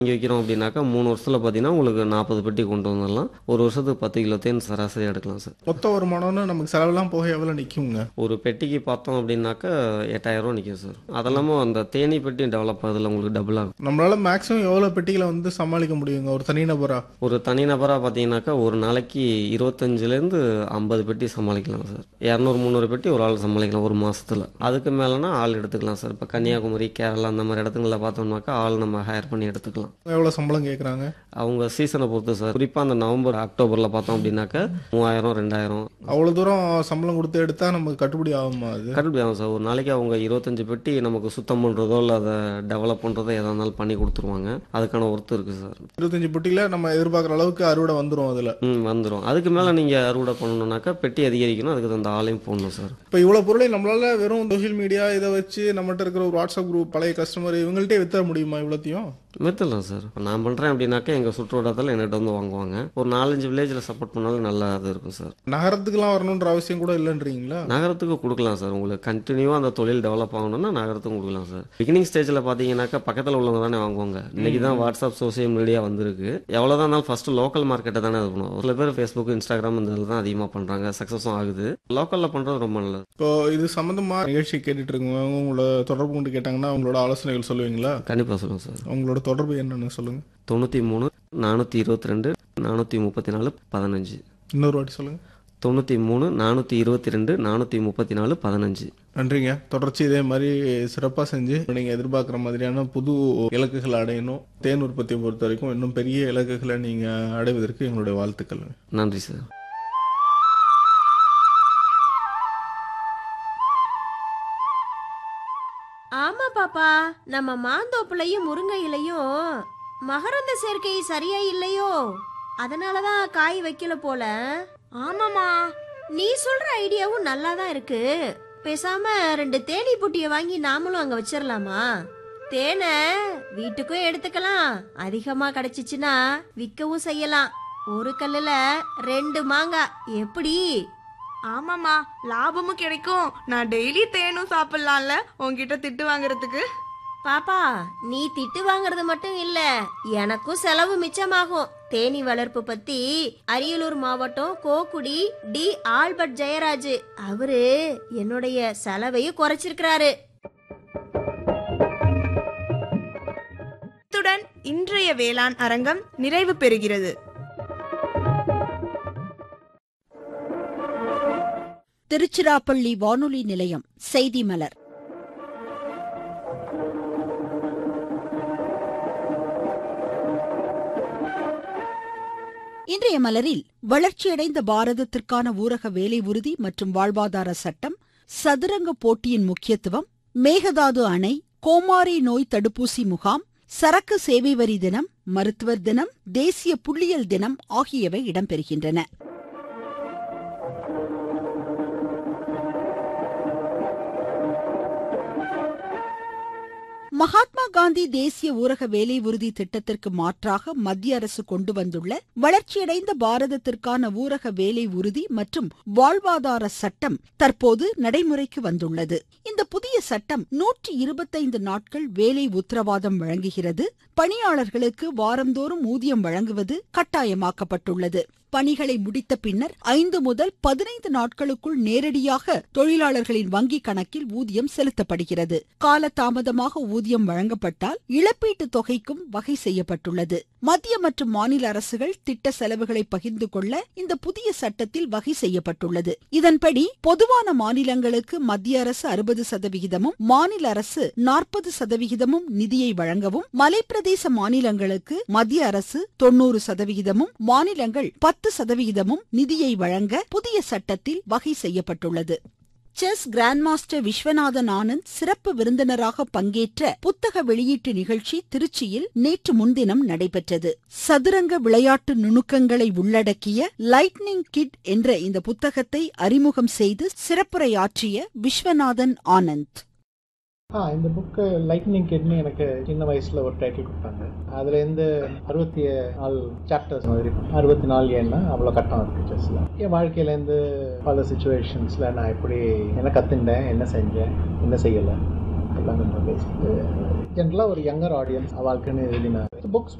இங்கே வைக்கிறோம் அப்படின்னாக்கா மூணு வருஷத்தில் பார்த்தீங்கன்னா உங்களுக்கு நாற்பது பெட்டி கொண்டு வந்துடலாம் ஒரு வருஷத்துக்கு பத்து கிலோ தேன் சராசரியாக எடுக்கலாம் சார் மொத்த வருமானம்னு நமக்கு செலவெல்லாம் போக எவ்வளோ நிற்குங்க ஒரு பெட்டிக்கு பார்த்தோம் அப்படின்னாக்கா எட்டாயிரம் ரூபா நிற்கும் சார் அதெல்லாமல் அந்த தேனி பெட்டி டெவலப் ஆகுதுல உங்களுக்கு டபுள் ஆகும் நம்மளால மேக்ஸிமம் எவ்வளோ பெட்டிகளை வந்து சமாளிக்க முடியுங்க ஒரு தனிநபரா ஒரு தனிநபராக பார்த்தீங்கன்னாக்கா ஒரு நாளைக்கு இருபத்தஞ்சிலேருந்து ஐம்பது பெட்டி சமாளிக்கலாம் சார் இரநூறு முந்நூறு பெட்டி ஒரு ஆள் சமாளிக்கலாம் ஒரு மாசத்துல அதுக்கு மேலேனா ஆள் எடுத்துக்கலாம் சார் இப்போ கன்னியாகுமரி கேரளா அந்த மாதிரி இடத்துங்களில் பார்த்தோம்னாக்கா ஆள் நம்ம ஹையர் பண்ணி எடுத்துக்கலாம் எவ்வளோ சம்பளம் கேட்குறாங்க அவங்க சீசனை பொறுத்து சார் குறிப்பாக அந்த நவம்பர் அக்டோபரில் பார்த்தோம் அப்படின்னாக்கா மூவாயிரம் ரெண்டாயிரம் அவ்வளோ தூரம் சம்பளம் கொடுத்து எடுத்தா நமக்கு கட்டுப்படி ஆகுமா அது கட்டுப்படி ஆகும் சார் ஒரு நாளைக்கு அவங்க இருபத்தஞ்சு பெட்டி நமக்கு சுத்தம் பண்ணுறதோ இல்லை அதை டெவலப் பண்ணுறதோ எதாக இருந்தாலும் பண்ணி கொடுத்துருவாங்க அதுக்கான ஒர்த்து இருக்குது சார் இருபத்தஞ்சு பெட்டியில் நம்ம எதிர்பார்க்குற அளவுக்கு அறுவடை வந்துடும் அதில் ம் வந்துடும் அதுக்கு மேலே நீங்கள் அறுவடை பண்ணணுன்னாக்கா பெட்டி அதிகரிக்கணும் அதுக்கு அந்த ஆளையும் போடணும் சார் இப்போ இவ்வளோ பொருளை நம்மளால வெறும் சோஷியல் மீடியா இதை வச்சு நம்மகிட்ட இருக்கிற ஒரு வாட்ஸ்அப் குரூப் பழைய கஸ்டமர் இவங்கள்ட்டே வித்தர முடியுமா இவ்வளோத்தையும் மெத்தலாம் சார் இப்போ நான் பண்ணுறேன் அப்படின்னாக்கா எங்கள் சுற்றுவட்டத்தில் என்கிட்ட வந்து வாங்குவாங்க ஒரு நாலஞ்சு வில்லேஜில் சப்போர்ட் பண்ணாலும் நல்லா இது இருக்கும் சார் நகரத்துக்குலாம் வரணுன்ற அவசியம் கூட இல்லைன்றீங்களா நகரத்துக்கு கொடுக்கலாம் சார் உங்களுக்கு கண்டினியூவாக அந்த தொழில் டெவலப் ஆகணும்னா நகரத்துக்கும் கொடுக்கலாம் சார் பிகினிங் ஸ்டேஜில் பார்த்தீங்கன்னாக்கா பக்கத்தில் உள்ளவங்க தானே வாங்குவாங்க இன்னைக்கு தான் வாட்ஸ்அப் சோசியல் மீடியா வந்திருக்கு எவ்வளோதான் இருந்தாலும் ஃபர்ஸ்ட் லோக்கல் மார்க்கெட்டை தானே இது பண்ணுவோம் சில பேர் ஃபேஸ்புக் இன்ஸ்டாகிராம் இந்த இதில் தான் அதிகமாக பண்ணுறாங்க சக்ஸஸும் ஆகுது லோக்கலில் பண்ணுறது ரொம்ப நல்லது இப்போ இது சம்மந்தமா நிகழ்ச்சி கேட்டுட்டு இருக்கவங்க உங்களோட தொடர்பு கொண்டு கேட்டாங்கன்னா உங்களோட ஆலோசனைகள் சொல்லுவீங்களா கண்டிப்பாக சொல்லுங்கள் சார் உங்களோட தொடர்பு என்னன்னு சொல்லுங்க தொண்ணூற்றி மூணு நானூற்றி இருபத்தி ரெண்டு நானூற்றி முப்பத்தி நாலு பதினஞ்சு இன்னொரு வாட்டி சொல்லுங்க தொண்ணூற்றி மூணு நானூற்றி இருபத்தி ரெண்டு நானூற்றி முப்பத்தி நாலு பதினஞ்சு நன்றிங்க தொடர்ச்சி இதே மாதிரி சிறப்பாக செஞ்சு நீங்கள் எதிர்பார்க்குற மாதிரியான புது இலக்குகளை அடையணும் தேன் உற்பத்தியை பொறுத்த வரைக்கும் இன்னும் பெரிய இலக்குகளை நீங்கள் அடைவதற்கு எங்களுடைய வாழ்த்துக்கள் நன்றி சார் ஆமா பாப்பா நம்ம மாந்தோப்புலையும் முருங்கையிலையும் மகரந்த சேர்க்கை சரியா இல்லையோ அதனாலதான் காய் வைக்கல போல ஆமாமா நீ சொல்ற ஐடியாவும் நல்லா தான் இருக்கு பேசாம ரெண்டு தேனி புட்டிய வாங்கி நாமளும் அங்க வச்சிடலாமா தேனை வீட்டுக்கும் எடுத்துக்கலாம் அதிகமா கிடைச்சிச்சுன்னா விற்கவும் செய்யலாம் ஒரு கல்லுல ரெண்டு மாங்காய் எப்படி ஆமாம்மா லாபமும் கிடைக்கும் நான் டெய்லி தேனும் சாப்பிடலாம்ல உன்கிட்ட திட்டு வாங்குறதுக்கு பாப்பா நீ திட்டு வாங்குறது மட்டும் இல்ல எனக்கும் செலவு மிச்சமாகும் தேனி வளர்ப்பு பத்தி அரியலூர் மாவட்டம் கோக்குடி டி ஆல்பர்ட் ஜெயராஜ் அவரு என்னுடைய செலவையும் குறைச்சிருக்கிறாரு இத்துடன் இன்றைய வேளாண் அரங்கம் நிறைவு பெறுகிறது திருச்சிராப்பள்ளி வானொலி நிலையம் செய்தி மலர் இன்றைய மலரில் வளர்ச்சியடைந்த பாரதத்திற்கான ஊரக வேலை உறுதி மற்றும் வாழ்வாதார சட்டம் சதுரங்க போட்டியின் முக்கியத்துவம் மேகதாது அணை கோமாரி நோய் தடுப்பூசி முகாம் சரக்கு சேவை வரி தினம் மருத்துவர் தினம் தேசிய புள்ளியியல் தினம் ஆகியவை இடம்பெறுகின்றன மகாத்மா காந்தி தேசிய ஊரக வேலை உறுதி திட்டத்திற்கு மாற்றாக மத்திய அரசு கொண்டு வந்துள்ள வளர்ச்சியடைந்த பாரதத்திற்கான ஊரக வேலை உறுதி மற்றும் வாழ்வாதார சட்டம் தற்போது நடைமுறைக்கு வந்துள்ளது இந்த புதிய சட்டம் நூற்றி இருபத்தைந்து நாட்கள் வேலை உத்தரவாதம் வழங்குகிறது பணியாளர்களுக்கு வாரந்தோறும் ஊதியம் வழங்குவது கட்டாயமாக்கப்பட்டுள்ளது பணிகளை முடித்த பின்னர் ஐந்து முதல் பதினைந்து நாட்களுக்குள் நேரடியாக தொழிலாளர்களின் வங்கி கணக்கில் ஊதியம் செலுத்தப்படுகிறது கால தாமதமாக ஊதியம் வழங்கப்பட்டால் இழப்பீட்டு தொகைக்கும் வகை செய்யப்பட்டுள்ளது மத்திய மற்றும் மாநில அரசுகள் திட்ட செலவுகளை பகிர்ந்து கொள்ள இந்த புதிய சட்டத்தில் வகை செய்யப்பட்டுள்ளது இதன்படி பொதுவான மாநிலங்களுக்கு மத்திய அரசு அறுபது சதவிகிதமும் மாநில அரசு நாற்பது சதவிகிதமும் நிதியை வழங்கவும் மலைப்பிரதேச மாநிலங்களுக்கு மத்திய அரசு தொண்ணூறு சதவிகிதமும் மாநிலங்கள் பத்து சதவிகிதமும் நிதியை வழங்க புதிய சட்டத்தில் வகை செய்யப்பட்டுள்ளது chess grand master Viswanathan Anand சிறப்பு விருந்தினராக பங்கேற்ற புத்தக வெளியீட்டு நிகழ்ச்சி திருச்சியில் நேற்று முன்தினம் நடைபெற்றது சதுரங்க விளையாட்டு நுணுக்கங்களை உள்ளடக்கிய லைட்னிங் கிட் என்ற இந்த புத்தகத்தை அறிமுகம் செய்து சிறப்புரையாற்றிய விஸ்வநாதன் ஆனந்த் ஆ இந்த புக்கு லைட்னிங் கிட்னு எனக்கு சின்ன வயசில் ஒரு டைட்டில் கொடுத்தாங்க அதுலேருந்து அறுபத்தி நாலு சாப்டர்ஸ் மாதிரி அறுபத்தி நாலு ஏன்னா அவ்வளோ கட்டம் இருக்குது செஸ்ஸில் என் வாழ்க்கையிலேருந்து பல சுச்சுவேஷன்ஸில் நான் எப்படி என்ன கற்றுண்டேன் என்ன செஞ்சேன் என்ன செய்யலை எல்லாமே நம்ம பேசிட்டு ஜென்ரலாக ஒரு யங்கர் ஆடியன்ஸ் அவளுக்குன்னு எழுதின புக்ஸ்